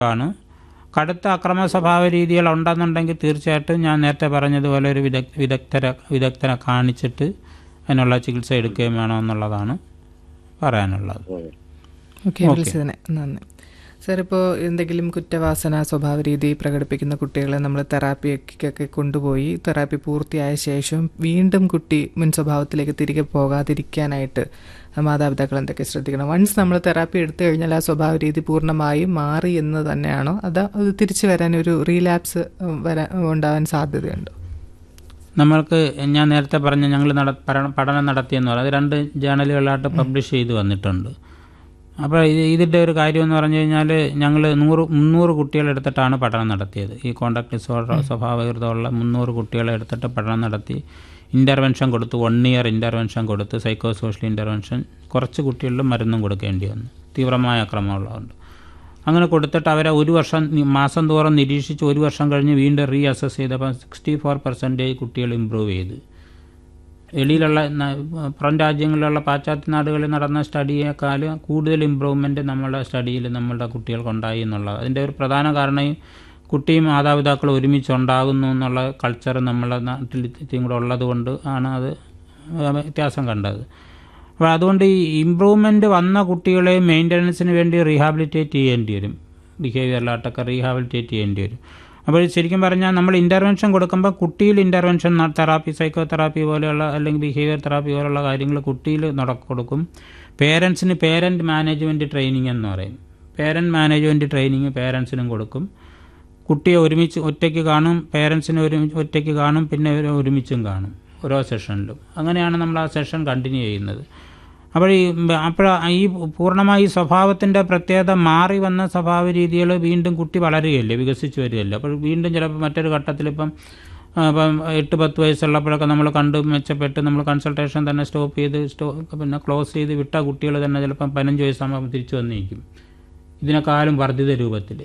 ആണ് കടുത്ത അക്രമ സ്വഭാവ രീതികൾ ഉണ്ടെന്നുണ്ടെങ്കിൽ തീർച്ചയായിട്ടും ഞാൻ നേരത്തെ പറഞ്ഞതുപോലെ ഒരു വിദഗ് വിദഗ്ധരെ വിദഗ്ധനെ കാണിച്ചിട്ട് അതിനുള്ള ചികിത്സ എടുക്കുകയും വേണമെന്നുള്ളതാണ് പറയാനുള്ളത് ഓക്കെ വിളിച്ചതിന് നന്ദി സാർ ഇപ്പോൾ എന്തെങ്കിലും കുറ്റവാസന സ്വഭാവ രീതി പ്രകടിപ്പിക്കുന്ന കുട്ടികളെ നമ്മൾ തെറാപ്പിക്കൊക്കെ കൊണ്ടുപോയി തെറാപ്പി പൂർത്തിയായ ശേഷം വീണ്ടും കുട്ടി മുൻ സ്വഭാവത്തിലേക്ക് തിരികെ പോകാതിരിക്കാനായിട്ട് മാതാപിതാക്കൾ എന്തൊക്കെ ശ്രദ്ധിക്കണം വൺസ് നമ്മൾ തെറാപ്പി എടുത്തു കഴിഞ്ഞാൽ ആ സ്വഭാവ രീതി പൂർണ്ണമായും മാറി എന്ന് തന്നെയാണോ അത് അത് തിരിച്ചു വരാൻ ഒരു റീലാപ്സ് വരാൻ ഉണ്ടാവാൻ സാധ്യതയുണ്ടോ നമ്മൾക്ക് ഞാൻ നേരത്തെ പറഞ്ഞ ഞങ്ങൾ നട പഠനം- പഠനം നടത്തിയെന്ന് പറയുന്നത് അത് രണ്ട് ജേണലുകളായിട്ട് പബ്ലിഷ് ചെയ്ത് വന്നിട്ടുണ്ട് അപ്പോൾ ഇത് ഇതിൻ്റെ ഒരു കാര്യം എന്ന് പറഞ്ഞു കഴിഞ്ഞാൽ ഞങ്ങൾ നൂറ് മുന്നൂറ് കുട്ടികളെ എടുത്തിട്ടാണ് പഠനം നടത്തിയത് ഈ കോണ്ടാക്ട് ഡിസോർഡർ സ്വഭാവവികൃതമുള്ള മുന്നൂറ് കുട്ടികളെ എടുത്തിട്ട് പഠനം നടത്തി ഇൻ്റർവെൻഷൻ കൊടുത്തു വൺ ഇയർ ഇൻ്റർവെൻഷൻ കൊടുത്ത് സൈക്കോ സോഷ്യൽ ഇൻ്റർവെൻഷൻ കുറച്ച് കുട്ടികളിലും മരുന്നും കൊടുക്കേണ്ടി വന്നു തീവ്രമായ അക്രമമുള്ളതുകൊണ്ട് അങ്ങനെ കൊടുത്തിട്ട് അവരെ ഒരു വർഷം നി- മാസം തോറും നിരീക്ഷിച്ച് ഒരു വർഷം കഴിഞ്ഞ് വീണ്ടും റീ അസസ് ചെയ്തപ്പോൾ സിക്സ്റ്റി ഫോർ പെർസെൻറ്റേജ് കുട്ടികൾ ഇമ്പ്രൂവ് ചെയ്ത് വെളിയിലുള്ള ന- പുറം രാജ്യങ്ങളിലുള്ള പാശ്ചാത്യ നാടുകളിൽ നടന്ന സ്റ്റഡിയേക്കാൾ കൂടുതൽ ഇമ്പ്രൂവ്മെൻറ്റ് നമ്മളുടെ സ്റ്റഡിയിൽ നമ്മളുടെ കുട്ടികൾക്കുണ്ടായി എന്നുള്ളത് അതിൻ്റെ ഒരു പ്രധാന കാരണം ഈ കുട്ടിയും മാതാപിതാക്കളും ഒരുമിച്ച് ഉണ്ടാകുന്നു എന്നുള്ള കൾച്ചർ നമ്മളെ നാട്ടിൽ ഇത്തിരി കൂടെ ഉള്ളത് കൊണ്ട് ആണ് അത് വ്യത്യാസം കണ്ടത് അപ്പോൾ അതുകൊണ്ട് ഈ ഇമ്പ്രൂവ്മെൻറ്റ് വന്ന കുട്ടികളെ മെയിൻ്റനൻസിന് വേണ്ടി റീഹാബിലിറ്റേറ്റ് ചെയ്യേണ്ടി വരും ബിഹേവിയറിലായിട്ടൊക്കെ റീഹാബിലിറ്റേറ്റ് ചെയ്യേണ്ടി വരും അപ്പോൾ ശരിക്കും പറഞ്ഞാൽ നമ്മൾ ഇൻ്റർവെൻഷൻ കൊടുക്കുമ്പോൾ കുട്ടിയിൽ ഇൻ്റർവെൻഷൻ തെറാപ്പി സൈക്കോ തെറാപ്പി പോലെയുള്ള അല്ലെങ്കിൽ ബിഹേവിയർ തെറാപ്പി പോലെയുള്ള കാര്യങ്ങൾ കുട്ടിയിൽ നട കൊടുക്കും പേരൻസിന് പേരൻറ്റ് മാനേജ്മെൻറ്റ് ട്രെയിനിങ് എന്ന് പറയും പേരൻറ്റ് മാനേജ്മെൻറ്റ് ട്രെയിനിങ് പേരൻസിനും കൊടുക്കും കുട്ടിയെ ഒരുമിച്ച് ഒറ്റയ്ക്ക് കാണും പേരൻസിനെ ഒരു ഒറ്റയ്ക്ക് കാണും പിന്നെ ഇവരെ ഒരുമിച്ചും കാണും ഓരോ സെഷനിലും അങ്ങനെയാണ് നമ്മൾ ആ സെഷൻ കണ്ടിന്യൂ ചെയ്യുന്നത് അപ്പോൾ ഈ അപ്പോൾ ഈ പൂർണ്ണമായി സ്വഭാവത്തിൻ്റെ പ്രത്യേകത മാറി വന്ന സ്വഭാവ രീതികൾ വീണ്ടും കുട്ടി വളരുകയല്ലേ വികസിച്ച് വരികയല്ലേ അപ്പോൾ വീണ്ടും ചിലപ്പോൾ മറ്റൊരു ഘട്ടത്തിലിപ്പം ആ, ഇപ്പം എട്ട് പത്ത് വയസ്സുള്ളപ്പോഴൊക്കെ നമ്മൾ കണ്ട് മെച്ചപ്പെട്ട് നമ്മൾ കൺസൾട്ടേഷൻ തന്നെ സ്റ്റോപ്പ് ചെയ്ത് സ്റ്റോ പിന്നെ ക്ലോസ് ചെയ്ത് വിട്ട കുട്ടികൾ തന്നെ ചിലപ്പം പതിനഞ്ച് വയസ്സാകുമ്പോൾ തിരിച്ചു വന്നിരിക്കും ഇതിനേക്കാളും വർദ്ധിത രൂപത്തിൽ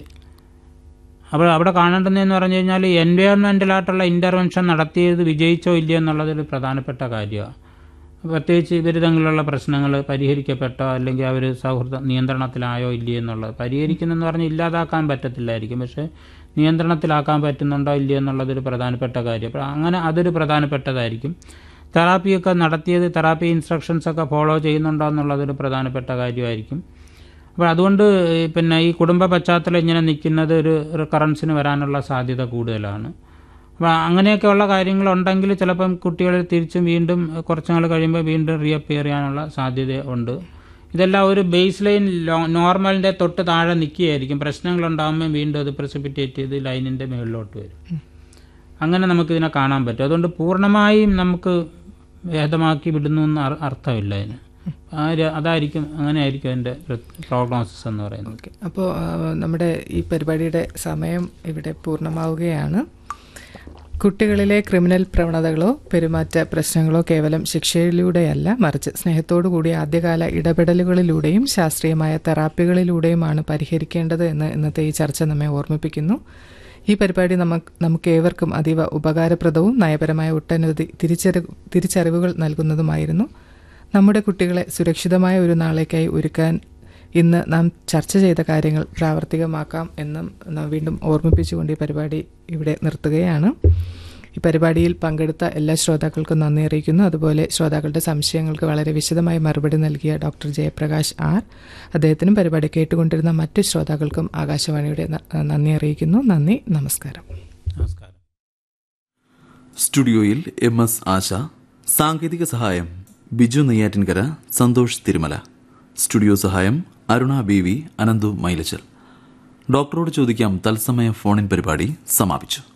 അപ്പോൾ അവിടെ കാണേണ്ടതെന്ന് പറഞ്ഞു കഴിഞ്ഞാൽ എൻവയോൺമെൻറ്റലായിട്ടുള്ള ഇൻ്റർവെൻഷൻ നടത്തിയത് വിജയിച്ചോ ഇല്ലയോ എന്നുള്ളതൊരു പ്രധാനപ്പെട്ട കാര്യമാണ് പ്രത്യേകിച്ച് ഇവർ തമ്മിലുള്ള പ്രശ്നങ്ങൾ പരിഹരിക്കപ്പെട്ടോ അല്ലെങ്കിൽ അവർ സൗഹൃദ നിയന്ത്രണത്തിലായോ ഇല്ലയോ എന്നുള്ളത് പരിഹരിക്കുന്നെന്ന് പറഞ്ഞാൽ ഇല്ലാതാക്കാൻ പറ്റത്തില്ലായിരിക്കും പക്ഷേ നിയന്ത്രണത്തിലാക്കാൻ പറ്റുന്നുണ്ടോ ഇല്ലയോ എന്നുള്ളതൊരു പ്രധാനപ്പെട്ട കാര്യം അപ്പോൾ അങ്ങനെ അതൊരു പ്രധാനപ്പെട്ടതായിരിക്കും തെറാപ്പിയൊക്കെ നടത്തിയത് തെറാപ്പി ഇൻസ്ട്രക്ഷൻസ് ഒക്കെ ഫോളോ ചെയ്യുന്നുണ്ടോ എന്നുള്ളതൊരു പ്രധാനപ്പെട്ട കാര്യമായിരിക്കും അപ്പോൾ അതുകൊണ്ട് ഈ പിന്നെ ഈ കുടുംബ പശ്ചാത്തലം ഇങ്ങനെ നിൽക്കുന്നത് ഒരു റിക്കറൻസിന് വരാനുള്ള സാധ്യത കൂടുതലാണ് അപ്പോൾ അങ്ങനെയൊക്കെയുള്ള കാര്യങ്ങളുണ്ടെങ്കിൽ ചിലപ്പം കുട്ടികൾ തിരിച്ചും വീണ്ടും കുറച്ച് നാൾ കഴിയുമ്പോൾ വീണ്ടും റീഅപ്പിയർ ചെയ്യാനുള്ള സാധ്യത ഉണ്ട് ഇതെല്ലാം ഒരു ബേസ് ലൈൻ നോർമലിൻ്റെ തൊട്ട് താഴെ നിൽക്കുകയായിരിക്കും പ്രശ്നങ്ങളുണ്ടാകുമ്പോൾ വീണ്ടും അത് പ്രസിപ്പിറ്റേറ്റ് ചെയ്ത് ലൈനിൻ്റെ മുകളിലോട്ട് വരും അങ്ങനെ നമുക്കിതിനെ കാണാൻ പറ്റും അതുകൊണ്ട് പൂർണ്ണമായും നമുക്ക് ഭേദമാക്കി വിടുന്നു എന്ന് അർ- അർത്ഥമില്ല അതിന് ആ ഒരു- അതായിരിക്കും അങ്ങനെ ആയിരിക്കും അതിൻ്റെ പ്രോഗ്നോസിസ് എന്ന് പറയുന്നത് ഓക്കെ അപ്പോൾ നമ്മുടെ ഈ പരിപാടിയുടെ സമയം ഇവിടെ പൂർണ്ണമാവുകയാണ് കുട്ടികളിലെ ക്രിമിനൽ പ്രവണതകളോ പെരുമാറ്റ പ്രശ്നങ്ങളോ കേവലം ശിക്ഷയിലൂടെയല്ല മറിച്ച് സ്നേഹത്തോടു കൂടി ആദ്യകാല ഇടപെടലുകളിലൂടെയും ശാസ്ത്രീയമായ തെറാപ്പികളിലൂടെയുമാണ് പരിഹരിക്കേണ്ടത് എന്ന് ഇന്നത്തെ ഈ ചർച്ച നമ്മെ ഓർമ്മിപ്പിക്കുന്നു ഈ പരിപാടി നമുക്ക് നമുക്ക് ഏവർക്കും അതീവ ഉപകാരപ്രദവും നയപരമായ ഒട്ടനവധി തിരിച്ചറി തിരിച്ചറിവുകൾ നൽകുന്നതുമായിരുന്നു നമ്മുടെ കുട്ടികളെ സുരക്ഷിതമായ ഒരു നാളേക്കായി ഒരുക്കാൻ ഇന്ന് നാം ചർച്ച ചെയ്ത കാര്യങ്ങൾ പ്രാവർത്തികമാക്കാം എന്നും നാം വീണ്ടും ഓർമ്മിപ്പിച്ചുകൊണ്ട് ഈ പരിപാടി ഇവിടെ നിർത്തുകയാണ് ഈ പരിപാടിയിൽ പങ്കെടുത്ത എല്ലാ ശ്രോതാക്കൾക്കും നന്ദി അറിയിക്കുന്നു അതുപോലെ ശ്രോതാക്കളുടെ സംശയങ്ങൾക്ക് വളരെ വിശദമായി മറുപടി നൽകിയ ഡോക്ടർ ജയപ്രകാശ് ആർ അദ്ദേഹത്തിനും പരിപാടി കേട്ടുകൊണ്ടിരുന്ന മറ്റു ശ്രോതാക്കൾക്കും ആകാശവാണിയുടെ ന- നന്ദി അറിയിക്കുന്നു നന്ദി നമസ്കാരം നമസ്കാരം സ്റ്റുഡിയോയിൽ എം എസ് ആശ സാങ്കേതിക സഹായം ബിജു നെയ്യാറ്റിൻകര സന്തോഷ് തിരുമല സ്റ്റുഡിയോ സഹായം അരുണ ബി വി അനന്തു മൈലച്ചൽ ഡോക്ടറോട് ചോദിക്കാം തത്സമയ ഫോണിൻ പരിപാടി സമാപിച്ചു